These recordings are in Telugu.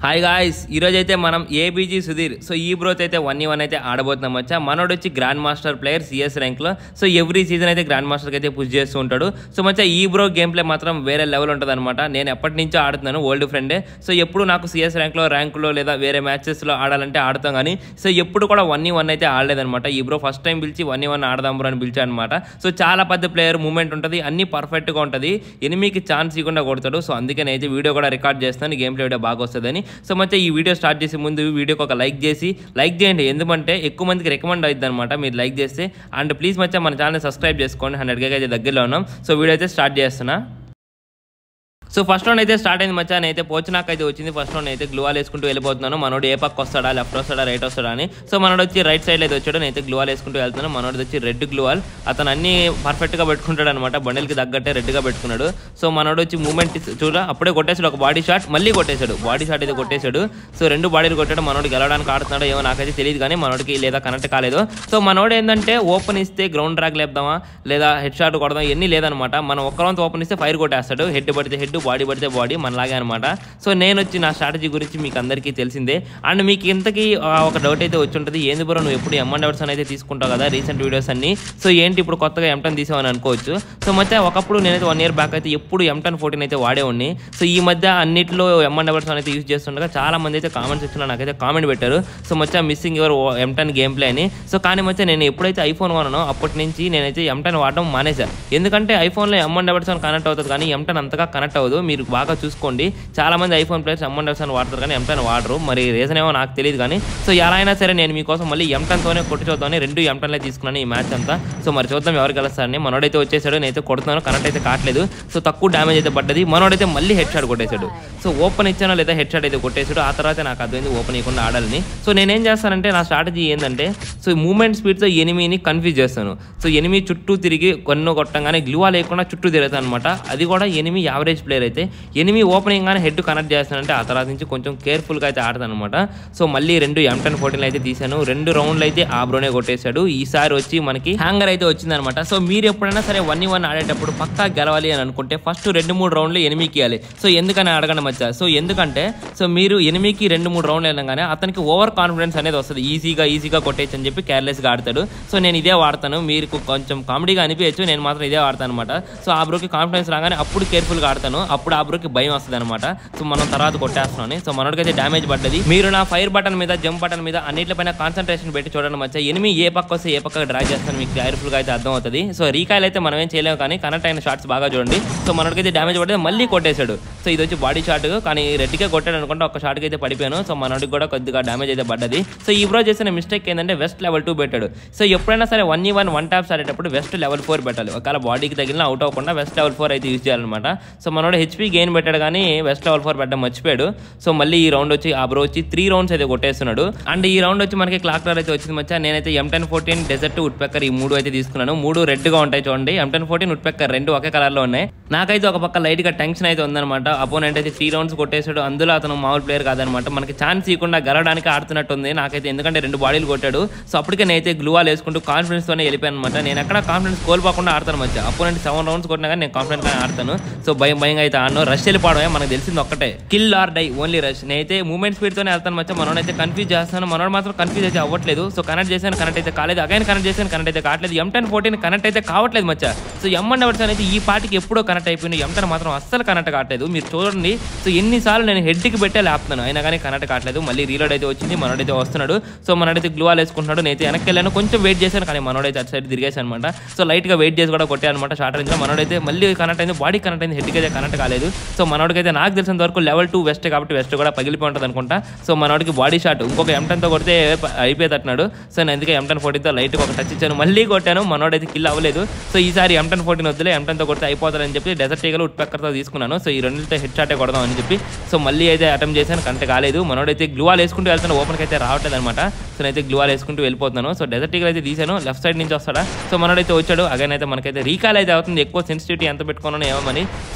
హాయ్ గాయ్స్ ఈరోజు అయితే మనం ఏబీజీ సుధీర్ సో ఈ బ్రోత్ అయితే వన్ వన్ అయితే ఆడబోతున్నాం వచ్చా మనోడు వచ్చి గ్రాండ్ మాస్టర్ ప్లేయర్ సిఎస్ ర్యాంక్లో సో ఎవ్రీ సీజన్ అయితే గ్రాండ్ మాస్టర్కి అయితే పుష్ చేస్తూ ఉంటాడు సో మచ్చా ఈ బ్రో గేమ్ ప్లే మాత్రం వేరే లెవెల్ ఉంటుంది అనమాట నేను ఎప్పటి నుంచో ఆడుతున్నాను ఓల్డ్ ఫ్రెండే సో ఎప్పుడు నాకు సిఎస్ ర్యాంక్లో ర్యాంకులో లేదా వేరే మ్యాచెస్లో ఆడాలంటే ఆడతాం కానీ సో ఎప్పుడు కూడా వన్ వన్ అయితే ఆడలేదన్నమాట ఈ బ్రో ఫస్ట్ టైం పిలిచి వన్ వన్ ఆడదాం బ్రో అని పిలిచాడు అనమాట సో చాలా పెద్ద ప్లేయర్ మూమెంట్ ఉంటుంది అన్ని పర్ఫెక్ట్గా ఉంటుంది ఎనిమికి ఛాన్స్ ఇవ్వకుండా కొడతాడు సో అందుకే నేనైతే వీడియో కూడా రికార్డ్ చేస్తాను గేమ్ ప్లే వీడియో బాగా వస్తుందని సో మచ్చా ఈ వీడియో స్టార్ట్ చేసే ముందు వీడియోకి ఒక లైక్ చేసి లైక్ చేయండి ఎందుకంటే ఎక్కువ మందికి రికమెండ్ అవుతుంది అనమాట మీరు లైక్ చేస్తే అండ్ ప్లీజ్ మచ్చా మన ఛానల్ సబ్స్క్రైబ్ చేసుకోండి హండ్రెడ్ కే అయితే దగ్గరలో ఉన్నాం సో వీడియో అయితే స్టార్ట్ చేస్తున్నా సో ఫస్ట్ రౌండ్ అయితే స్టార్ట్ అయింది మచ్చా అయితే పోచినాక అయితే వచ్చింది ఫస్ట్ రౌండ్ అయితే గ్లూవాల్ వేసుకుంటూ వెళ్ళిపోతున్నాను మనోడు ఏ పక్క వస్తాడా లెఫ్ట్ వస్తాడా రైట్ వస్తాడా అని సో మనోడు వచ్చి రైట్ సైడ్ అయితే వచ్చాడు నేనైతే గ్లూవాల్ వేసుకుంటూ వెళ్తున్నాను మనోడు వచ్చి రెడ్ గ్లూవాల్ అతను అన్ని పర్ఫెక్ట్గా పెట్టుకుంటాడు అనమాట బండిల్కి తగ్గట్టే రెడ్గా పెట్టుకున్నాడు సో మనోడు వచ్చి మూమెంట్ చూడ అప్పుడే కొట్టేశాడు ఒక బాడీ షాట్ మళ్ళీ కొట్టేశాడు బాడీ షాట్ అయితే కొట్టేశాడు సో రెండు బాడీలు కొట్టాడు మనోడు గెలవడానికి ఆడుతున్నాడో ఏమో నాకైతే తెలియదు కానీ మనోడికి లేదా కనెక్ట్ కాలేదు సో మనోడు ఏంటంటే ఓపెన్ ఇస్తే గ్రౌండ్ డ్రాగ్ లేపుదామా లేదా హెడ్ షాట్ కొడదాం ఇవన్నీ లేదనమాట మనం ఒక్కరంత ఓపెన్ ఇస్తే ఫైర్ కొట్టేస్తాడు హెడ్ పడితే హెడ్ బాడీ పడితే బాడీ మనలాగే అనమాట సో నేను వచ్చి నా స్ట్రాటజీ గురించి మీకు అందరికీ తెలిసిందే అండ్ మీకు ఇంతకీ ఆ, ఒక డౌట్ అయితే వచ్చి ఉంటుంది ఏంది బ్రో నువ్వు ఎప్పుడు ఎమ్ఎన్ డౌట్స్ అయితే తీసుకుంటావు కదా రీసెంట్ వీడియోస్ అన్ని సో ఏంటి ఇప్పుడు కొత్తగా ఎంటన్ తీసావని అనుకోవచ్చు సో మధ్య ఒకప్పుడు నేనైతే వన్ ఇయర్ బ్యాక్ అయితే ఎప్పుడు ఎంటన్ ఫోర్టీన్ అయితే వాడేవాడిని సో ఈ మధ్య అన్నిట్లో ఎమ్ఎన్ డౌట్స్ అయితే యూజ్ చేస్తుండగా చాలా మంది అయితే కామెంట్ సెక్షన్లో నాకైతే కామెంట్ పెట్టారు సో మధ్య missing your M ten game play అని సో కానీ మధ్య నేను ఎప్పుడైతే ఐఫోన్ కొన్నానో అప్పటి నుంచి నేనైతే ఎంటన్ వాడడం మానేశాను ఎందుకంటే ఐఫోన్లో ఎమ్ఎన్ డబర్స్ అని కనెక్ట్ అవుతుంది కానీ ఎంటన్ అంతగా కనెక్ట్ అవ్వదు మీరు బాగా చూసుకోండి చాలా మంది ఐఫోన్ ప్లేయర్స్ ఎమ్ఎన్ డబర్స్ అని వాడతారు కానీ ఎంటన్ వాడరు మరి రీజన్ ఏమో నాకు తెలియదు కానీ సో ఎలా అయినా సరే నేను మీకోసం మళ్ళీ ఎంటన్తోనే కొట్టి చూద్దామని రెండు ఎంటన్లే తీసుకున్నాను ఈ మ్యాచ్ అంతా సో మరి చూద్దాం ఎవరు గెలుస్తారని మనోడైతే వచ్చేసాడు నేనైతే కొడుతున్నాను కనెక్ట్ అయితే కావట్లేదు సో తక్కువ డ్యామేజ్ అయితే పడ్డది మనోడైతే మళ్ళీ హెడ్ షాట్ కొట్టేశాడు సో ఓపెన్ ఇచ్చానో లేదా హెడ్ షాట్ అయితే కొట్టేశాడు ఆ తర్వాత నాకు అర్థమైంది ఓపెన్ ఇవ్వకుండా ఆడాలని సో నేనేం చేస్తానంటే నా స్ట్రాటజీ ఏంటంటే సో మూమెంట్ స్పీడ్తో ఎనిమిని కన్ఫ్యూజ్ చేస్తాను సో ఎనిమి చుట్టూ తిరిగి కొన్ను కొట్టంగానే గ్లూవా లేకుండా చుట్టూ తిరుగుతాను అనమాట అది కూడా ఎనిమి యావరేజ్ ప్లేయర్ అయితే ఎనిమి ఓపెనింగ్ గానే హెడ్ కనెక్ట్ చేస్తానంటే ఆ తర్వాత నుంచి కొంచెం కేర్ఫుల్గా అయితే ఆడతాను అనమాట సో మళ్ళీ రెండు ఎం టెన్ ఫోర్టీన్ అయితే తీశాను రెండు రౌండ్లు అయితే ఆ బ్రోనే కొట్టేశాడు ఈసారి వచ్చి మనకి హ్యాంగర్ అయితే వచ్చిందనమాట సో మీరు ఎప్పుడైనా సరే వన్ వన్ ఆడేటప్పుడు పక్కా గెలవాలి అని అనుకుంటే ఫస్ట్ రెండు మూడు రౌండ్లు ఎనిమికి ఇవ్వాలి సో ఎందుకని అడగండి మధ్య సో ఎందుకంటే సో మీరు ఎనిమికి రెండు మూడు రౌండ్లు వెళ్ళగానే అతనికి ఓవర్ కాన్ఫిడెన్స్ అనేది వస్తుంది ఈజీగా ఈజీగా కొట్టేయచ్చు అని చెప్పి కేర్లెస్గా ఆడతాడు సో నేను ఇదే వాడతాను మీకు కొంచెం కామెడీగా అనిపించచ్చు నేను మాత్రం ఇదే వాడతాను అనమాట సో ఆ బ్రోకి కాన్ఫిడెన్స్ రాగానే అప్పుడు కేర్ఫుల్గా ఆడతాను అప్పుడు ఆ బ్రోకి భయం వస్తుంది అనమాట సో మనం తర్వాత కొట్టేస్తున్నాను సో మనోడికైతే డ్యామేజ్ పడ్డది మీరు నా ఫైర్ బటన్ మీద జంప్ బటన్ మీద అన్నిటిపైన కాన్సన్ట్రేషన్ పెట్టి చూడడం మధ్య ఎనిమి ఏ పక్క వస్తే ఏ పక్క డ్రా చేస్తాను మీకు క్లారిఫుల్గా అయితే అర్థం అవుతుంది సో రీకాయలు అయితే మనం ఏం చేయలేము కానీ కనెక్ట్ అయిన షాట్స్ బాగా చూడండి సో మనోడికైతే డ్యామేజ్ పడ్డది మళ్ళీ కొట్టేశాడు సో ఇది వచ్చి బాడీ షాట్ కానీ రెడ్గా కొట్టాడు అనుకుంటే ఒక షాట్కి అయితే పడిపోయాను సో మనోడికి కూడా కొద్దిగా డ్యామేజ్ అయితే పడ్డది సో ఈ బ్రో చేసిన మిస్టేక్ ఏంటంటే వెస్ట్ లెవెల్ టూ పెట్టాడు సో ఎప్పుడైనా సరే వన్ ఈ వన్ వన్ ట్యాప్స్ ఆడేటప్పుడు వెస్ట్ లెవెల్ ఫోర్ పెట్టాలి ఒకవేళ బాడీకి తగిలిన అవుట్ అవ్వకుండా వెస్ట్ లెవెల్ ఫోర్ అయితే యూజ్ చేయాలన్నమాట సో మనోడు హెచ్పీ గెయిన్ పెట్టాడు కానీ వెస్ట్ లెవెల్ ఫోర్ పెట్టడం మర్చిపోయాడు సో మళ్ళీ ఈ రౌండ్ వచ్చి ఆ బ్రో వచ్చి త్రీ రౌండ్స్ అయితే కొట్టేస్తున్నాడు అండ్ ఈ రౌండ్ వచ్చి మనకి క్లాక్ కలర్ అయితే వచ్చింది మచ్చా నేనైతే M ten fourteen desert woodpecker ఈ మూడు అయితే తీసుకున్నాను మూడు రెడ్ గా ఉంటాయి చూడండి M ten fourteen woodpecker రెండు ఒకే కలర్ లో ఉన్నాయి నాకైతే ఒక పక్క లైట్ గా టెన్షన్ అయితే ఉందన్నమాట అపోనెంట్ అయితే త్రీ రౌండ్స్ కొట్టేశాడు అందులో అతను మామూలు ప్లేయర్ కాదనమాట మనకి ఛాన్స్ ఇవ్వకుండా గెలవడానికి ఆడుతున్నట్టు ఉంది నాకైతే ఎందుకంటే రెండు బాడీలు కొట్టాడు సో అప్పటికే నేనైతే గ్లూవాల్ వేసుకుంటూ కాన్ఫిడెన్స్ తోనే వెళ్ళిపోయాను అనమాట నేను ఎక్కడ కాన్ఫిడెన్స్ కోల్పోకుండా ఆడతాను మధ్య అపోనెంట్ సెవెన్ రౌండ్స్ కొట్టినా కానీ నేను కాన్ఫిడెంట్ గా ఆడతాను సో భయం భయంగా అయితే ఆడను రష్ వెళ్ళిపోవడమే మనకు తెలిసింది ఒక్కటే kill or die only rush నేనైతే మూమెంట్ స్పీడ్ తోనే వెళ్తాను మధ్య మనోడైతే కన్ఫ్యూజ్ చేస్తాను మనోడు మాత్రం కన్ఫ్యూజ్ అయితే అవ్వట్లేదు సో కనెక్ట్ చేశాను కనెక్ట్ అయితే కాలేదు అగైన్ కనెక్ట్ చేశాను కనెక్ట్ అయితే కావట్లేదు ఎం టెన్ ఫోర్టీన్ కనెక్ట్ అయితే కావట్లేదు మచ్చ సో ఎం అండ్ అవర్స్ అనేది ఈ పాటికి ఎప్పుడో కనెక్ట్ అయిపోయింది ఎం టెన్ మాత్రం అస్సలు కనెక్ట్ కావట్లేదు మీరు చూడండి సో ఎన్నిసార్లు నేను హెడ్కి పెట్టే లేపుతాను అయినా కానీ కనెక్ట్ కావట్లేదు మళ్ళీ రీలోడ్ అయితే వచ్చింది మనోడైతే వస్తున్నాడు సో మనోడైతే గ్లూవాల్ వేసుకుంటున్నాడు నేనైతే వెనక్కి వెళ్ళాను కొంచెం వెయిట్ చేశాను కానీ మనోడైతే అటు సైడ్ తిరిగేసాను అనమాట సో లైట్గా వెయిట్ చేసి కూడా కొట్టాను అనమాట షార్ట్ రేంజ్లో మనోడైతే మళ్ళీ కనెక్ట్ అయింది బాడీ కనెక్ట్ అయింది హెడ్కి అయితే కనెక్ట్ కాలేదు సో మనోడికైతే నాకు తెలిసినంత వరకు లెవెల్ టూ వెస్ట్ కాబట్టి వెస్ట్ కూడా పగిలిపోయి ఉంటుంది అనుకుంటా సో మనోడికి బాడీ షాట్ ఇంకొక ఎంటన్తో కొడితే అయిపోయేటట్టున్నాడు సో నేను అందుకే ఎంటన్ ఫోర్టీన్తో లైట్గా ఒక టచ్ ఇచ్చాను మళ్ళీ కొట్టాను మనోడైతే కిల్ అవ్వలేదు సో ఈసారి ఎంటన్ ఫోర్టీన్ వద్దులే ఎంటన్తో కొడితే అయిపోతారని చెప్పి డెజర్ట్ ఈగలు ఉట్ పెక్కర్తో తీసుకున్నాను సో ఈ రెండింటితో హెడ్ షాటే కొడదాం అని చెప్పి సో మళ్ళీ అయితే అటెంప్ట్ చేశాను కంటే కాలేదు మనోడైతే గ్లూవాల్ వేసుకుంటూ వెళ్తాను ఓపెన్కి అయితే రావట్లేదు అనమాట సో నేనైతే గ్లూవాల్ వేసుకుంటూ వెళ్ళిపోతున్నాను సో డెజర్ట్ ఈగల్ అయితే తీసాను లెఫ్ట్ సైడ్ నుంచి వస్తాడా సో మనోడైతే వచ్చాడు అగైన్ అయితే మనకైతే రీకాల్ అయితే అవుతుంది ఎక్కువ సెన్సిటివిటీ ఎంత పెట్టుకున్నాను ఏమని సో ఎయిటీ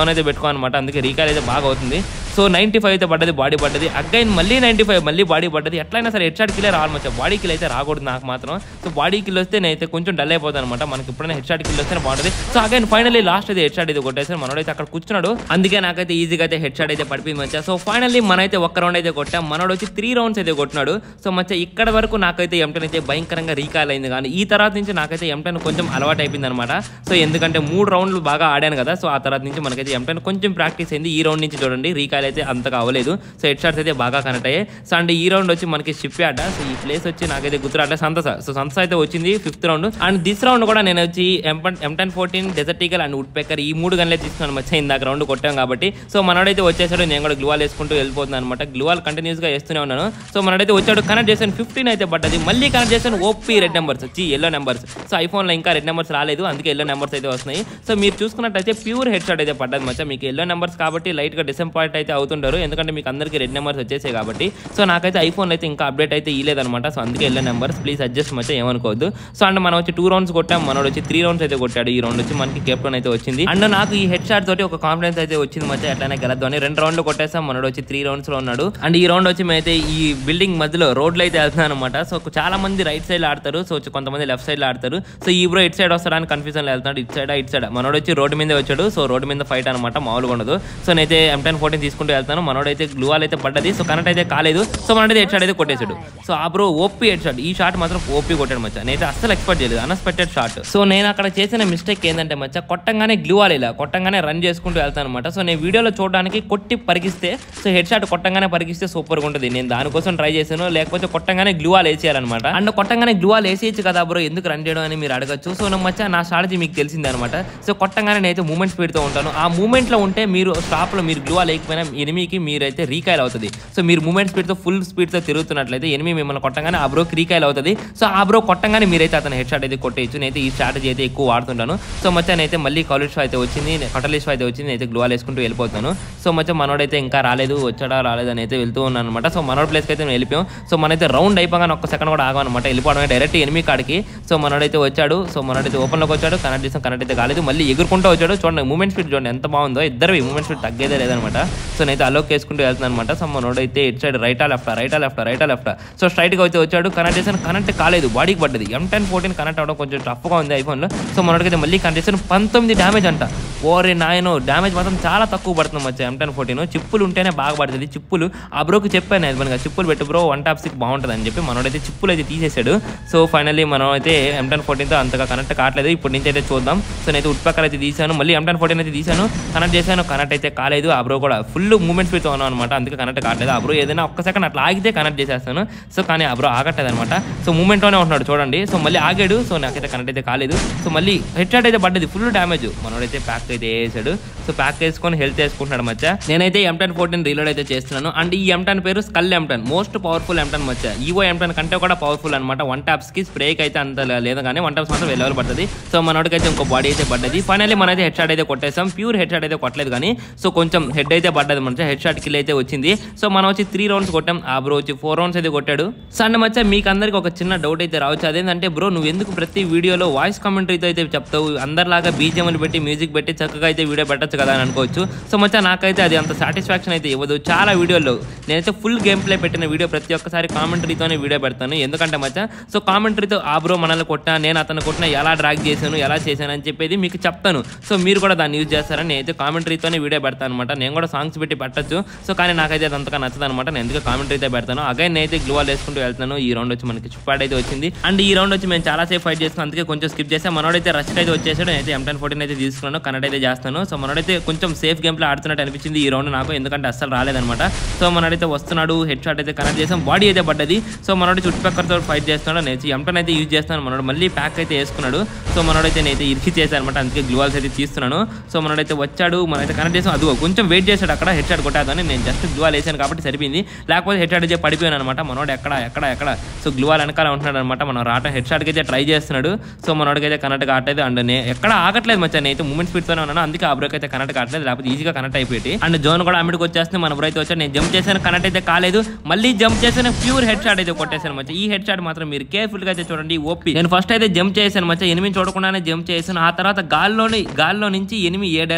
డౌన్ అయితే పెట్టుకోనమాట అందుకే రీకాల్ అయితే బాగా అవుతుంది సో నైంటీ ఫైవ్ అయితే పడ్డది బాడీ పడ్డది అగైన్ మళ్ళీ నైంటీ ఫైవ్ మళ్ళీ బాడీ పడ్డది ఎట్లయినా సరే హెడ్ షాట్ కిల్లే రావాలి మచ్చా బాడీ కిల్ అయితే రాకూడదు నాకు మాత్రం సో బాడీ కిల్ వస్తే నేనైతే కొంచెం డల్ అయిపోతాను అనమాట మనకి ఎప్పుడైనా హెడ్ షాట్ కిల్ వస్తేనే బాగుంటుంది సో అగైన్ ఫైనల్లీ లాస్ట్ అయితే హెడ్ షాట్ అయితే కొట్టేసారు మనోడైతే అక్కడ కూర్చున్నాడు అందుకే నాకైతే ఈజీగా అయితే హెడ్ షాట్ అయితే పడిపోయింది మచ్చా సో ఫైనల్లీ మనైతే ఒక్క రౌండ్ అయితే కొట్టాం మనోడు వచ్చి త్రీ రౌండ్స్ అయితే కొట్టినాడు సో మచ్చా ఇక్కడ వరకు నాకైతే ఎంటన్ అయితే భయంకరంగా రీకాల్ అయింది కానీ ఈ తర్వాత నుంచి నాకైతే ఎంటన్ కొంచెం అలవాటు అయిపోయింది అనమాట సో ఎందుకంటే మూడు రౌండ్లు బాగా ఆడాను కదా సో ఆ తర్వాత నుంచి మనకైతే ఎంటన్ కొంచెం ప్రాక్టీస్ అయింది ఈ రౌండ్ నుంచి చూడండి రీకాల్ అయితే అంతగా అవ్వలేదు సో హెడ్ షాట్స్ అయితే బాగా కనెక్ట్ అయ్యాయి సో అండ్ ఈ రౌండ్ వచ్చి మనకి షిప్ ఆట సో ఈ ప్లేస్ వచ్చి నాకైతే గుర్తురాట సంతస సో సంతస అయితే వచ్చింది fifth round and this round కూడా నేను వచ్చి ఎంపన్ M ten fourteen desert eagle and woodpecker ఈ మూడు గన్లే తీసుకున్నాను మచ్చా ఇందాక రౌండ్ కొట్టాం కాబట్టి సో మనోడైతే వచ్చేసాడు నేను కూడా గ్లూవాల్ వేసుకుంటూ వెళ్ళిపోతున్నాను అనమాట గ్లూవాల్ కంటిన్యూస్ గా వేస్తూనే ఉన్నాను సో మనోడైతే వచ్చాడు కనెక్ట్ చేశాను ఫిఫ్టీన్ అయితే పడ్డది మళ్ళీ కనెక్ట్ చేశాను ఓపీ రెడ్ నెంబర్స్ వచ్చి ఎల్లో నెంబర్స్ సో ఐఫోన్ లో ఇంకా రెడ్ నెంబర్స్ రాలేదు అందుకే ఎల్లో నెంబర్స్ అయితే వస్తున్నాయి సో మీరు చూసుకున్నట్టయితే ప్యూర్ హెడ్ షాట్ అయితే పడ్డది మచ్చా మీకు ఎల్లో నెంబర్స్ కాబట్టి లైట్ గా డిసప్పాయింట్ అయితే అవుతుంటారు ఎందుకంటే మీకు అందరికీ రెడ్ నెంబర్స్ వచ్చేసాయి కాబట్టి సో నాకైతే ఐఫోన్ అయితే ఇంకా అప్డేట్ అయితే ఇలేదనమాట సో అందుకే ఎల్లో నెంబర్స్ ప్లీజ్ అడ్జస్ట్ మచ్చా ఏమనుకోవద్దు సో అండ్ మనం వచ్చి టూ రౌండ్స్ కొట్టాం మనోడు వచ్చి త్రీ రౌండ్స్ అయితే కొట్టాడు ఈ రౌండ్ వచ్చి మనకి కెప్టెన్ అయితే వచ్చింది అండ్ నాకు ఈ హెడ్ షాట్ తోటి ఒక కాన్ఫిడెన్స్ అయితే వచ్చింది మచ్చా ఎట్లానే గెలద్దు అని రెండు రౌండ్లు కొట్టేసాం మనోడు వచ్చి త్రీ రౌండ్స్ లో ఉన్నాడు అండ్ ఈ రౌండ్ వచ్చి మేమైతే ఈ బిల్డింగ్ మధ్యలో రోడ్లు అయితే వెళ్తున్నాను అనమాట సో చాలా మంది రైట్ సైడ్ ఆడతారు సో కొంతమంది లెఫ్ట్ సైడ్ ఆడతారు సో ఈ బ్రో ఇట్ సైడ్ వస్తాడని కన్ఫ్యూజన్ వెళ్తున్నాడు ఇట్ సైడ్ ఇట్ సైడ్ మనోడు వచ్చి రోడ్డు మీద వచ్చాడు సో రోడ్డు మీద ఫైట్ అనమాట మామూలుగా ఉండదు సో నేనైతే ఎం టెన్ ఫోర్టీన్ తీసుకుంటూ వెళ్తాను మనోడైతే గ్లూవాల్ అయితే పడ్డది సో కనెక్ట్ అయితే కాలేదు సో మనోడైతే హెడ్ షాట్ అయితే కొట్టేశాడు సో ఆ బ్రో ఓపీ హెడ్ షాట్ ఈ షాట్ మాత్రం ఓపీ కొట్టాడు మచ్చా నేనైతే అస్సలు ఎక్స్పెక్ట్ చేయలేదు అన్ఎక్స్పెక్టెడ్ షాట్ సో నేను అక్కడ చేసిన మిస్టేక్ ఏంటంటే మచ్చా కొట్టంగానే గ్లూవాల్ ఇలా కొట్టంగానే రన్ చేసుకుంటూ వెళ్తాను అనమాట సో నేను వీడియోలో చూడడానికి కొట్టి పరిగిస్తే సో హెడ్ షాట్ కొట్టంగానే పరిగిస్తే సూపర్గా ఉంటుంది నేను దానికోసం ట్రై చేశాను లేకపోతే కొట్టంగానే గ్లూవాల్ వేసేయాలన్నమాట అండ్ కొట్టంగానే గ్లూవాల్ వేసేయచ్చు కదా బ్రో ఎందుకు రన్ చేయడం అని మీరు అడగచ్చు సో నా మచ్చా నా స్ట్రాటజీ మీకు తెలిసిందే అనమాట సో కొట్టంగానే నేనైతే మూమెంట్ స్పీడ్తో ఉంటాను ఆ మూమెంట్లో ఉంటే మీరు స్టాప్లో మీరు గ్లూవాల్ లేకపోయినా ఎనిమికి మీరైతే రీకాయల్ అవుతుంది సో మీరు మూమెంట్ స్పీడ్తో ఫుల్ స్పీడ్తో తిరుగుతున్నట్లయితే ఎనిమి మిమ్మల్ని కొట్టంగానే ఆ బ్రోకి రీకాయల్ అవుతుంది సో ఆ బ్రో కొట్టంగానే మీరైతే అతను హెడ్ షాట్ అయితే కొట్టేయచ్చు నేనైతే ఈ స్ట్రాటజీ అయితే ఎక్కువ వాడుతుంటాను సో మచ్చా నేనైతే మళ్ళీ కాలేజ్ అయితే వచ్చింది కటలిష్ అయితే వచ్చింది అయితే గ్లూవాల్ వేసుకుంటూ వెళ్ళిపోతాను సో మచ్చా మనోడైతే ఇంకా రాలేదు వచ్చాడా రాలేదు అని అయితే వెళ్తూ ఉన్నాను అనమాట సో మనోడ్ ప్లేస్కి అయితే మేము వెళ్ళిపోయాం సో మనైతే రౌండ్ అయిపోగానే ఒక్క సెకండ్ కూడా ఆగామన్నమాట వెళ్ళిపోవడమే డైరెక్ట్ ఎనిమి కాడికి సో మనోడైతే వచ్చాడు సో మనోడైతే ఓపెన్లోకి వచ్చాడు కనెక్ట్ చేసాం కనెక్ట్ అయితే కాలేదు మళ్ళీ ఎగురుకుంటూ వచ్చాడు చూడండి మూమెంట్ స్పీడ్ చూడండి ఎంత బాగుందో ఇద్దరు మూమెంట్ స్పీడ్ తగ్గేదే లేదనమాట సో నేనైతే అలోక్ వేసుకుంటూ వెళ్తున్నాను అనమాట సో మనోడైతే ఇటు సైడ్ రైటా లెఫ్ట్ రైటా లెఫ్ట్ రైటా లెఫ్ట్ సో స్ట్రైట్గా అయితే వచ్చాడు కనెక్ట్ చేసాను కనెక్ట్ కాలేదు బాడీకి పడ్డది ఎం టెన్ ఫోర్టీన్ కనెక్ట్ అవ్వడం కొంచెం టఫ్గా ఉంది ఐఫోన్లో సో మనోడికైతే మళ్ళీ కనెక్ట్ చేసాను పంతొమ్మిది డ్యామేజ్ అంట ఓరే నాయనో డ్యామేజ్ మాత్రం చాలా తక్కువ పడుతుంది మధ్య ఎం టెన్ ఫోర్టీన్ చిప్పులు ఉంటేనే బాగా పడుతుంది చిప్పులు ఆ బ్రోకి చెప్పాను యజమానిగా చిప్పులు పెట్టు బ్రో వన్ టాప్ సిక్ బాగుంటుంది అని చెప్పి మనోడైతే చిప్పులు అయితే తీసేశాడు సో ఫైనల్లీ మనం అయితే ఎం టెన్ ఫోర్టీన్తో అంతగా కనెక్ట్ కావట్లేదు ఇప్పుడు నుంచి అయితే చూద్దాం సో నేనైతే ఉట్పక్కల అయితే తీసాను మళ్ళీ ఎం టెన్ ఫోర్టీన్ అయితే తీసాను కనెక్ట్ చేశాను కనెక్ట్ అయితే కాలేదు ఆ బ్రో కూడా ఫుల్ మూమెంట్ స్పీడ్తో ఉన్నాను అనమాట అందుకే కనెక్ట్ కావట్లేదు ఆ బ్రో ఏదైనా ఒక్క సెకండ్ అట్లా ఆగితే కనెక్ట్ చేసేస్తాను సో కానీ ఆ బ్రో ఆగట్లేదు అనమాట సో మూమెంట్లోనే ఉంటున్నాడు చూడండి సో మళ్ళీ ఆగాడు సో నాకైతే కనెక్ట్ అయితే కాలేదు సో మళ్ళీ హెడ్ షాట్ అయితే పడ్డది ఫుల్ డ్యామేజ్ మనోడైతే ప్యాక్ అయితే వేసాడు సో ప్యాక్ వేసుకొని హెల్త్ వేసుకుంటున్నాడు మధ్య నేనైతే ఎం టెన్ ఫోర్టీన్ రీలోడ్ అయితే చేస్తున్నాను అండ్ ఈ ఎం టెన్ పేరు skull M ten most powerful M ten మధ్య ఈవో ఎం టెన్ కంటే కూడా పవర్ఫుల్ అనమాట వన్ టాప్స్ కి స్ప్రేక్ అయితే అంత లేదు కానీ వన్ టాప్స్ మాత్రం లెవెల్ పడుతుంది సో మనోడికి అయితే ఇంకో బాడీ అయితే పడ్డది ఫైనల్లీ మనైతే హెడ్ షాట్ అయితే కొట్టేసాం ప్యూర్ హెడ్ షాట్ అయితే కొట్టలేదు కానీ సో కొంచెం హెడ్ అయితే పడ్డది మంచిగా హెడ్ షాట్ కిల్ అయితే వచ్చింది సో మనం వచ్చి త్రీ రౌండ్స్ కొట్టాం ఆ బ్రో వచ్చి ఫోర్ రౌండ్స్ అయితే కొట్టాడు సో అండ్ మధ్య మీకు అందరికి ఒక చిన్న డౌట్ అయితే రావచ్చు అదేంటంటే బ్రో నువ్వు ఎందుకు ప్రతి వీడియోలో వాయిస్ కామెంటరీతో అయితే చెప్తావు అందరిలాగా బీజిఎంలు పెట్టి మ్యూజిక్ పెట్టి చక్కగా అయితే వీడియో పెట్టచ్చు కదా అని అనుకోవచ్చు సో మచ్చా నాకైతే అది అంత సాటిస్ఫాక్షన్ అయితే ఇవ్వదు చాలా వీడియోల్లో నేనైతే ఫుల్ గేమ్ ప్లే పెట్టిన వీడియో ప్రతి ఒక్కసారి కామెంటరీతోనే వీడియో పెడతాను ఎందుకంటే మచ్చా సో కామెంటరీతో ఆ బ్రో మనల్ని కొట్టినా నేను అతను కొట్టినా ఎలా డ్రాగ్ చేశాను ఎలా చేశాను అని చెప్పేది మీకు చెప్తాను సో మీరు కూడా దాన్ని యూజ్ చేస్తారని నేనైతే కామెంటరీతోనే వీడియో పెడతాను అనమాట నేను కూడా సాంగ్స్ పెట్టి పెట్టచ్చు సో కానీ నాకైతే అది అంతగా నచ్చదు అనమాట నేను ఎందుకు కామెంటరీతో పెడతాను అగైన్ నేనైతే గ్లూవాల్ వేసుకుంటూ వెళ్తాను ఈ రౌండ్ వచ్చి మనకి చుప్పాడ్ అయితే వచ్చింది అండ్ ఈ రౌండ్ వచ్చి మేము చాలా సేపు ఫైట్ చేస్తాం అందుకే కొంచెం స్కిప్ చేసాం మనోడైతే రష్ అయితే వచ్చేసాడు నేనైతే ఎం టెన్ ఫోర్టీన్ అయితే తీసుకున్నాను కనెక్ట్ అయితే చేస్తాను సో మనోడైతే కొంచెం సేఫ్ గేమ్ లో ఆడుతున్నట్టు అనిపించింది ఈ రౌండ్ నాకు ఎందుకంటే అస్సలు రాలేదనమాట సో మనోడైతే వస్తున్నాడు హెడ్ షాట్ అయితే కనెక్ట్ చేసాం బాడీ అయితే పడ్డది సో మనోడి చుట్టుపక్కలతో ఫైట్ చేస్తున్నాడు నేను ఎం టెన్ అయితే యూజ్ చేస్తాను మనోడు మళ్ళీ ప్యాక్ అయితే వేసుకున్నాడు సో మనోడైతే నేనైతే ఇరికి చేశాను అనమాట అందుకే గ్లూవాల్స్ అయితే తీస్తున్నాను సో మనోడైతే వచ్చాడు మనైతే కనెక్ట్ చేసాం అదిగో కొంచెం వెయిట్ చేశాడు అక్కడ హెడ్ షాట్ కొట్టాదని నేను జస్ట్ గ్లూవాల్ వేసాను కాబట్టి సరిపోయింది లేకపోతే హెడ్ షాట్ అయితే పడిపోయాను అనమాట మనోడు ఎక్కడ ఎక్కడ ఎక్కడ సో గ్లూవాల్ వెనకాల ఉంటున్నాడు అనమాట మనం రాట హెడ్ షాట్కి అయితే ట్రై చేస్తున్నాడు సో మనోడికి అయితే కనెక్ట్ కావట్లేదు అండ్ నే- ఎక్కడ ఆగట్లేదు మచ్చా నేనైతే మూమెంట్ స్పీడ్తోనే ఉన్నాను అందుకే ఆ బ్రేక్ అయితే కనెక్ట్ కావట్లేదు లేకపోతే ఈజీగా కనెక్ట్ అయిపోయి అండ్ జోన్ కూడా అమ్మిడికి వచ్చేస్తుంది మన బ్రైతే వచ్చాడు నేను జంప్ చేశాను కనెక్ట్ అయితే కాలేదు మళ్ళీ జంప్ చేశాను ప్యూర్ హెడ్ షాట్ అయితే కొట్టేశాను మచ్చా ఈ హెడ్ షాట్ మాత్రం మీరు కేర్ఫుల్ గా అయితే చూడండి ఓపి నేను ఫస్ట్ అయితే జంప్ చేశాను మచ్చా ఎనిమిది చూడకుండానే జంప్ చేశాను ఆ తర్వాత గాల్లోని గాల్లో నుంచి ఎనిమిది ఏ డైరెక్షన్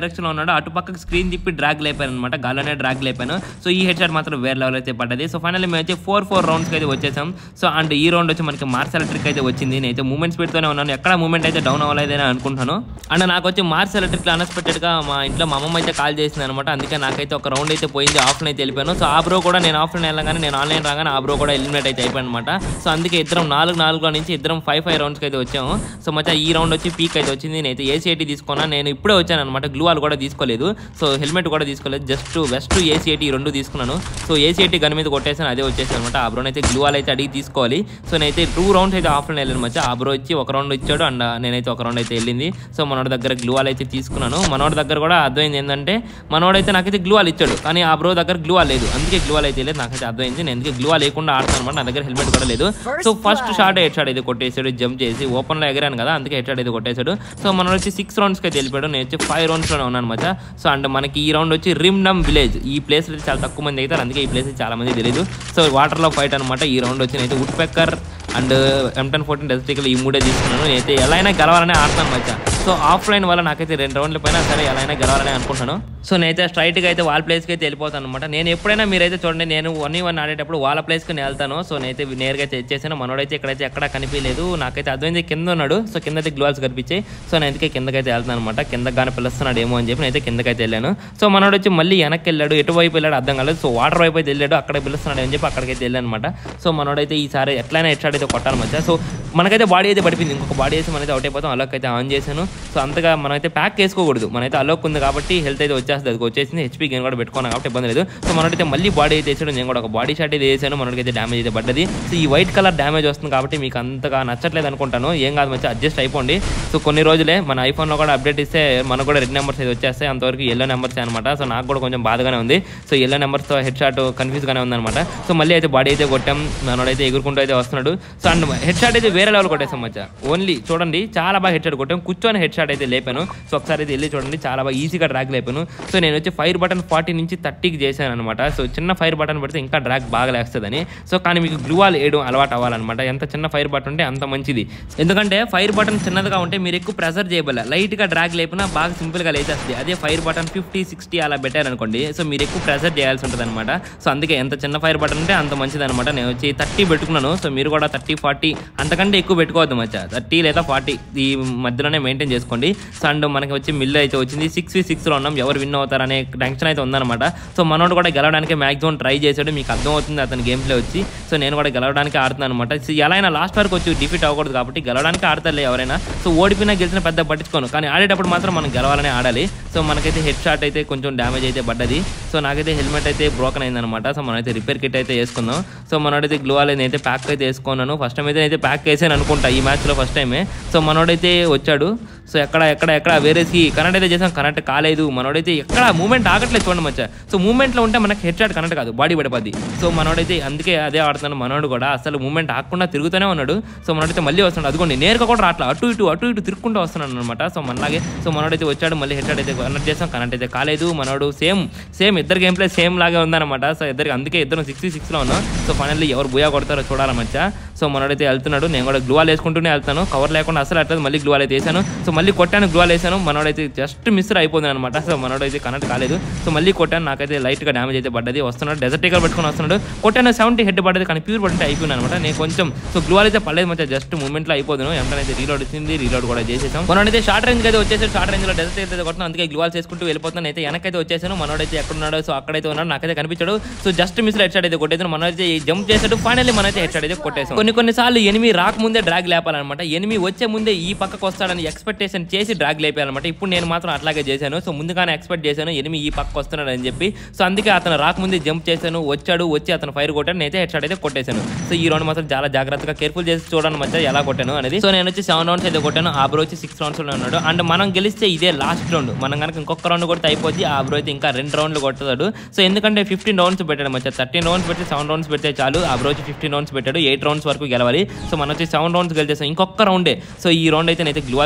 డైరెక్షన్ లో ఉన్నాడు అటు పక్కకి స్క్రీన్ తిప్పి డ్రాగ్ లేపాను అనమాట గాల్లోనే డ్రాగ్ లేపాను సో ఈ హెడ్ షాట్ మాత్రం వేరే లెవెల్ అయితే పడ్డది సో ఫైనల్లీ మేము అయితే ఫోర్ ఫోర్ రౌండ్స్ అయితే వచ్చేసాం సో అండ్ ఈ రౌండ్ వచ్చి మనకి మార్స్ ఎలక్ట్రిక్ అయితే వచ్చింది నేనైతే మూమెంట్స్ పెడుతూనే ఉన్నాను ఎక్కడ మూమెంట్ అయితే డౌన్ అవ్వలేదని అనుకుంటున్నాను అండ్ నాకు వచ్చి మార్స్ ఎలక్ట్రిక్ అన్ఎక్స్పెక్టెడ్ గా మా ఇంట్లో మా అమ్మమ్మ అయితే కాల్ చేసింది అనమాట అందుకే నాకైతే ఒక రౌండ్ అయితే పోయింది ఆఫ్లైన్ అయితే వెళ్ళిపోయాను సో ఆ బ్రో కూడా నేను ఆఫ్లైన్ వెళ్ళగానే నేను ఆన్లైన్ రాగానే ఆ బ్రో కూడా ఎలిమినేట్ అయితే అయిపోయాను అనమాట సో అందుకే ఇద్దరం నాలుగు నాలుగులో నుంచి ఇద్దరం ఫైవ్ ఫైవ్ రౌండ్స్కి అయితే వచ్చాము సో మధ్య ఈ రౌండ్ వచ్చి పీక్ అయితే వచ్చింది నేనైతే ఏసీఐటీ తీసుకున్నా నేను ఇప్పుడే వచ్చాను అనమాట గ్లూ వాల్ కూడా తీసుకోలేదు సో హెల్మెట్ కూడా తీసుకోలేదు జస్ట్ వెస్ట్ ఏసీఐటీ రెండు తీసుకున్నాను సో ఏసీఐటీ గన్ మీద కొట్టేసాను అదే వచ్చేసాను అనమాట ఆ బ్రోన్ అయితే గ్లూ వాల్ అయితే అడిగి తీసుకోవాలి సో నేనైతే టూ రౌండ్స్ అయితే ఆఫ్లైన్ వెళ్ళాను మధ్య ఆ బ్రో వచ్చి ఒక రౌండ్ ఇచ్చాడు అండ్ నేనైతే ఒక రౌండ్ అయితే వెళ్ళింది సో మనోడి దగ్గర గ్లూ వాల్ అయితే తీసుకున్నాను మనోడి దగ్గర కూడా అర్థమైంది ఏంటంటే మనోడైతే నాకైతే గ్లూ వాల్ ఇచ్చాడు కానీ ఆ బ్రో దగ్గర గ్లూ వాల్ లేదు అందుకే గ్లూ వాల్ అయితే లేదు నాకైతే అర్థమైంది నేను అందుకే గ్లూ వాల్ లేకుండా ఆడుతాను అనమాట నా దగ్గర హెల్మెట్ కూడా లేదు so first shot head shot అయితే కొట్టేశాడు జంప్ చేసి ఓపెన్ లో ఎగరాను కదా అందుకే హెడ్ షాట్ అయితే కొట్టేశాడు సో మనం వచ్చి సిక్స్ రౌండ్స్ అయితే వెళ్ళిపోయాడు నేను వచ్చి ఫైవ్ రౌండ్స్ లోనే ఉన్నాను మధ్య సో అండ్ మనకి ఈ రౌండ్ వచ్చి రిమ్డమ్ విలేజ్ ఈ ప్లేస్ అయితే చాలా తక్కువ మంది అవుతారు అందుకే ఈ ప్లేస్ చాలా మంది తెలియదు సో వాటర్ లో ఫైట్ అనమాట ఈ రౌండ్ వచ్చి నేనైతే woodpecker and M ten fourteen డెస్టికల్ ఈ మూడే తీసుకున్నాను నేనైతే ఎలా అయినా గెలవాలని ఆడతాను మధ్య సో ఆఫ్లైన్ వల్ల నాకైతే రెండు రౌండ్ల పైన సరే ఎలా అయినా గెలవాలని అనుకుంటున్నాను సో నేనైతే స్ట్రైట్గా అయితే వాళ్ళ ప్లేస్కి అయితే వెళ్ళిపోతాను అనమాట నేను ఎప్పుడైనా మీరైతే చూడండి నేను వన్ వన్ ఆడేటప్పుడు వాళ్ళ ప్లేస్కి నేను వెళ్తాను సో నేనైతే నేరుగా అయితే ఇచ్చేసాను మనోడైతే ఇక్కడైతే ఎక్కడ కనిపించలేదు నాకైతే అర్థమైంది కింద ఉన్నాడు సో కింద అయితే గ్లోవాల్స్ కనిపించాయి సో నేను అందుకే కిందకైతే వెళ్తాను అనమాట కింద కానీ పిలుస్తున్నాడు ఏమో అని చెప్పి నేనైతే కిందకైతే వెళ్ళాను సో మనోడు వచ్చి మళ్ళీ వెనక్కి వెళ్ళాడు ఎటువైపు వెళ్ళాడు అర్థం కాలేదు సో వాటర్ వైపు అయితే వెళ్ళాడు అక్కడ పిలుస్తున్నాడు అని చెప్పి అక్కడికైతే వెళ్ళాను అనమాట సో మనోడైతే ఈసారి ఎట్లయినా హెడ్ షాట్ అయితే కొట్టాలి మధ్య సో మనకైతే బాడీ అయితే పడిపోయింది ఇంకొక బాడీ వేసి మనైతే అవుట్ అయిపోతాం అలోక్ అయితే ఆన్ చేశాను సో అంతగా మనమైతే ప్యాక్ వేసుకోకూడదు మనైతే అలోక్ ఉంది కాబట్టి హెల్త్ అయితే వచ్చేస్తుంది అది వచ్చేసింది హెచ్పీ గేమ్ కూడా పెట్టుకున్నాను కాబట్టి ఇబ్బంది లేదు సో మనోడైతే మళ్ళీ బాడీ అయితే వేసాడు నేను కూడా ఒక బాడీ షాట్ అయితే వేసాను మనోడికి డ్యామేజ్ అయితే పడ్డది సో ఈ వైట్ కలర్ డ్యామేజ్ వస్తుంది కాబట్టి మీకు అంతగా నచ్చట్లేదు అనుకుంటాను ఏం కాదు మంచి అడ్జస్ట్ అయిపోండి సో కొన్ని రోజులే మన ఐఫోన్లో కూడా అప్డేట్ ఇస్తే మనకు కూడా రెడ్ నెంబర్స్ అయితే వచ్చేస్తాయి అంతవరకు ఎల్లో నెంబర్స్ అనమాట సో నాకు కూడా కొంచెం బాధగానే ఉంది సో ఎల్లో నెంబర్స్తో హెడ్ షాట్ కన్ఫ్యూజ్గానే ఉందన్నమాట సో మళ్ళీ అయితే బాడీ అయితే కొట్టాం మనోడైతే ఎగురుకుంటూ అయితే వస్తున్నాడు సో అండ్ హెడ్ షాట్ అయితే వేరే లెవెల్ కొట్టేసాం మధ్య ఓన్లీ చూడండి చాలా బాగా హెడ్ షాట్ కొట్టాం కూర్చొని హెడ్ షాట్ అయితే లేపాను సో ఒకసారి అయితే వెళ్ళి చూడండి చాలా బాగా ఈజీగా డ్రాగ్ లేపాను సో నేను వచ్చి ఫైర్ బటన్ ఫార్టీ నుంచి థర్టీకి చేశాను అనమాట సో చిన్న ఫైర్ బటన్ పెడితే ఇంకా డ్రాగ్ బాగా లేస్తుందని సో కానీ మీకు గ్లూవాల్ వేయడం అలవాటు అవ్వాలన్నమాట ఎంత చిన్న ఫైర్ బటన్ ఉంటే అంత మంచిది ఎందుకంటే ఫైర్ బటన్ చిన్నదిగా ఉంటే మీరు ఎక్కువ ప్రెజర్ చేయబల లైట్గా డ్రాగ్ లేపినా బాగా సింపుల్గా లేచేస్తుంది అదే ఫైర్ బటన్ ఫిఫ్టీ సిక్స్టీ అలా పెట్టారనుకోండి సో మీరు ఎక్కువ ప్రెజర్ చేయాల్సి ఉంటుంది అనమాట సో అందుకే ఎంత చిన్న ఫైర్ బటన్ ఉంటే అంత మంచిది అనమాట నేను వచ్చి థర్టీ పెట్టుకున్నాను సో మీరు కూడా థర్టీ ఫార్టీ అంతకంటే ఎక్కువ పెట్టుకోవద్దు మచ్చా థర్టీ లేదా ఫార్టీ ఈ మధ్యలోనే మెయింటైన్ చేసుకోండి సో అండ్ మనకి వచ్చి మిల్ అయితే వచ్చింది సిక్స్ వి సిక్స్లో ఉన్నాం ఎవరు విన్ అవుతారనే టెన్షన్ అయితే ఉందన్నమాట సో మనోడు కూడా గెలవడానికి మ్యాక్సిమం ట్రై చేశాడు మీకు అర్థమవుతుంది అతని గేమ్ ప్లే వచ్చి సో నేను కూడా గెలవడానికి ఆడుతున్నాను అనమాట సో ఎలా అయినా లాస్ట్ వరకు వచ్చి డిఫీట్ అవ్వకూడదు కాబట్టి గెలవడానికి ఆడతారులే ఎవరైనా సో ఓడిపోయినా గెలిచిన పెద్ద పట్టించుకోను కానీ ఆడేటప్పుడు మాత్రం మనం గెలవాలని ఆడాలి సో మనకైతే హెడ్ షాట్ అయితే కొంచెం డ్యామేజ్ అయితే పడ్డది సో నాకైతే హెల్మెట్ అయితే బ్రోకన్ అయిందనమాట సో మనమైతే రిపేర్ కిట్ అయితే వేసుకుందాం సో మనోడైతే గ్లోవాల్ అయితే ప్యాక్ అయితే వేసుకున్నాను ఫస్ట్ టైం అయితే అయితే ప్యాక్ వేసాను అనుకుంటా ఈ మ్యాచ్లో ఫస్ట్ టైమే సో మనోడైతే వచ్చాడు సో ఎక్కడ ఎక్కడ ఎక్కడ వేరేసి కనెక్ట్ అయితే చేసాం కనెక్ట్ కాలేదు మనోడైతే ఎక్కడ మూమెంట్ ఆగట్లేదు చూడండి మచ్చా సో మూమెంట్లో ఉంటే మనకి హెడ్ షాట్ కనెక్ట్ కాదు బాడీ పడిపోద్ది సో మనోడైతే అందుకే అదే ఆడుతున్నాడు మనోడు కూడా అసలు మూమెంట్ ఆగకుండా తిరుగుతూనే ఉన్నాడు సో మనోడైతే మళ్ళీ వస్తున్నాడు అదిగోండి నేరుగా కూడా రాట్లా అటు ఇటు అటు ఇటు తిరుక్కుంటూ వస్తున్నాడు అనమాట సో మనలాగే సో మనోడైతే వచ్చాడు మళ్ళీ హెడ్ షాట్ అయితే కనెక్ట్ చేసాం కనెక్ట్ అయితే కాలేదు మనోడు సేమ్ సేమ్ ఇద్దరు గేమ్ ప్లే సేమ్ లాగే ఉందన్నమాట సో ఇద్దరికి అందుకే ఇద్దరు సిక్స్టీ సిక్స్లో ఉన్నాం సో ఫైనల్లీ ఎవరు బుయా కొడతారో చూడాలి మధ్య సో మనోడైతే వెళ్తున్నాడు నేను కూడా గ్లూవాల్ వేసుకుంటూనే వెళ్తాను కవర్ లేకుండా అసలు అట్లేదు మళ్ళీ గ్లూవాల్ అయితే వేసాను సో మళ్ళీ కొట్టాను గ్లూవాల్ వేసాను మనోడైతే జస్ట్ మిస్ అయిపోయింది అనమాట సో మనోడైతే కనెక్ట్ కాలేదు సో మళ్ళీ కొట్టాను నాకైతే లైట్గా డ్యామేజ్ అయితే పడ్డది వస్తున్నాడు డెజర్ట్ టికర్ పెట్టుకొని వస్తున్నాడు కొట్టాను సెవెంటీ హెడ్ పడ్డది కానీ ప్యూర్ పడితే అయిపోయింది అనమాట నేను కొంచెం సో గ్లూవాల్ అయితే పడలేదు మధ్య జస్ట్ మూమెంట్లో అయిపోదును ఎంతనైతే రీలోడ్ వచ్చింది రీలోడ్ కూడా చేసేసాం మనోడైతే షార్ట్ రేంజ్ అయితే వచ్చేసాడు షార్ట్ రేంజ్ లో డెజర్ట్ అయితే కొడుతున్నాను అందుకే గ్లూవాల్ చేసుకుంటూ వెళ్ళిపోతున్నాను అయితే వెనకైతే వచ్చేసాను మనోడైతే ఎక్కడున్నాడో సో అక్కడైతే ఉన్నాడు నాకైతే కనిపించాడు so just miss head shot అయితే కొట్టేసాను మనోడైతే జంప్ చేశాడు ఫైనల్లీ మనైతే హెడ్ షాట్ అయితే కొట్టేసాం కొన్ని కొన్ని సార్లు ఎనిమి రాకముందే డ్రాగ్ లేపాలన్నమాట ఎనిమి వచ్చే ముందే ఈ పక్కకు వస్తాడని ఎక్స్పెక్టేషన్ చేసి డ్రాగ్ లేపాలన్నమాట ఇప్పుడు నేను మాత్రం అట్లాగే చేశాను సో ముందుగానే ఎక్స్పెక్ట్ చేశాను ఎనిమి ఈ పక్కకు వస్తున్నాడు అని చెప్పి సో అందుకే అతను రాకముందే జంప్ చేశాను వచ్చాడు వచ్చి అతను ఫైర్ కొట్టాను నేనైతే హెడ్ షాట్ అయితే కొట్టేశాను సో ఈ రౌండ్ మాత్రం చాలా జాగ్రత్తగా కేర్ఫుల్ చేసి చూడండి మధ్య ఎలా కొట్టాను అనేది సో నేను వచ్చి సెవెన్ రౌండ్స్ అయితే కొట్టాను ఆ బ్రో వచ్చి సిక్స్ రౌండ్స్ లో ఉన్నాడు అండ్ మనం గెలిస్తే ఇదే లాస్ట్ రౌండ్ మనం కనుక ఇంకొక రౌండ్ కొడితే అయిపోద్ది ఆ బ్రో అయితే ఇంకా రెండు రౌండ్లు కొడతాడు సో ఎందుకంటే ఫిఫ్టీన్ రౌండ్స్ పెట్టాడు మధ్య థర్టీన్ రౌండ్స్ పెట్టి సెవెన్ రౌండ్స్ పెడితే చాలు ఆ బ్రో వచ్చి ఫిఫ్టీన్ రౌండ్స్ పెట్టాడు ఎయిట్ రౌండ్స్ వరకు గెలవాలి సో మనం వచ్చి సెవెన్ రౌండ్స్ గెలిచేసాం ఇంకొక రౌండే సో ఈ రౌండ్ అయితే నేనైతే గ్లూవాల్ చేసుకుంటూ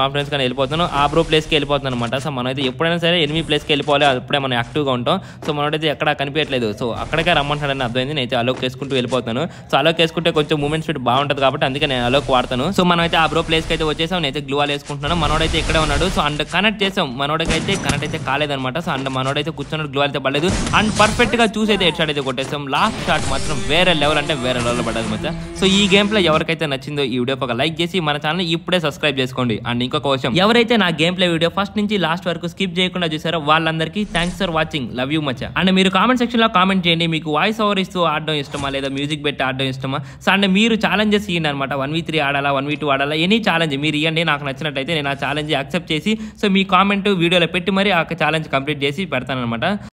కాన్ఫరెన్స్ కానీ వెళ్ళిపోతాను ఆ బ్రో ప్లేస్కి వెళ్ళిపోతాను అనమాట సో మనం అయితే ఎప్పుడైనా సరే ఎనిమిది ప్లేస్కి వెళ్ళిపోవాలి అప్పుడే మనం యాక్టివ్గా ఉంటాం సో మనోడైతే ఎక్కడ కనిపించట్లేదు సో అక్కడికే రమ్మంటాడని అర్థమైంది నేనైతే అలోక్ వేసుకుంటూ వెళ్ళిపోతాను సో అలోక్ వేసుకుంటే కొంచెం మూమెంట్ స్పీడ్ బాగుంటుంది కాబట్టి అందుకే నేను అలోక్ వాడతాను సో మనం అయితే ఆ బ్రో ప్లేస్కి అయితే వచ్చేసాం నేనైతే గ్లూ వాల్ వేసుకుంటున్నాను మనోడైతే ఇక్కడే ఉన్నాడు సో అండ్ కనెక్ట్ చేసాం మనోడికైతే కనెక్ట్ అయితే కాలేదన్నమాట సో అండ్ మనోడైతే కూర్చున్నాడు గ్లూ అయితే పడలేదు అండ్ పర్ఫెక్ట్ గా చూసి అయితే హెడ్ షాట్ అయితే కొట్టేసాం లాస్ట్ షాట్ మాత్రం వేరే లెవెల్ అంటే వేరే లెవెల్ పడ్డది మచ్చా సో ఈ గేమ్ ప్లే ఎవరికైతే నచ్చిందో ఈ వీడియోకి ఒక లైక్ చేసి మన ఛానల్ ఇప్పుడే సబ్స్క్రైబ్ చేసుకోండి అండ్ ఇంకొక విషయం ఎవరైతే నా గేమ్ ప్లే వీడియో ఫస్ట్ నుంచి లాస్ట్ వరకు స్కిప్ చేయకుండా చూసారో వాళ్ళందరికీ thanks for watching love you మచ్చా అండ్ మీరు కామెంట్ సెక్షన్ లో కామెంట్ చేయండి మీకు వాయిస్ ఓవర్ ఇస్తూ ఆడడం ఇష్టమా లేదా మ్యూజిక్ పెట్టి ఆడడం ఇష్టమా సో అండ్ మీరు ఛాలెంజెస్ ఇవ్వండి అనమాట వన్ వీ త్రీ ఆడాలా వన్ వీ టూ ఆడాలా ఎనీ ఛాలెంజ్ మీరు ఇవ్వండి నాకు నచ్చినట్టయితే నేను ఆ ఛాలెంజ్ యాక్సెప్ట్ చేసి సో మీ కామెంట్ వీడియోలో పెట్టి మరి ఆ ఛాలెంజ్ కంప్లీట్ చేసి పెడతాను అనమాట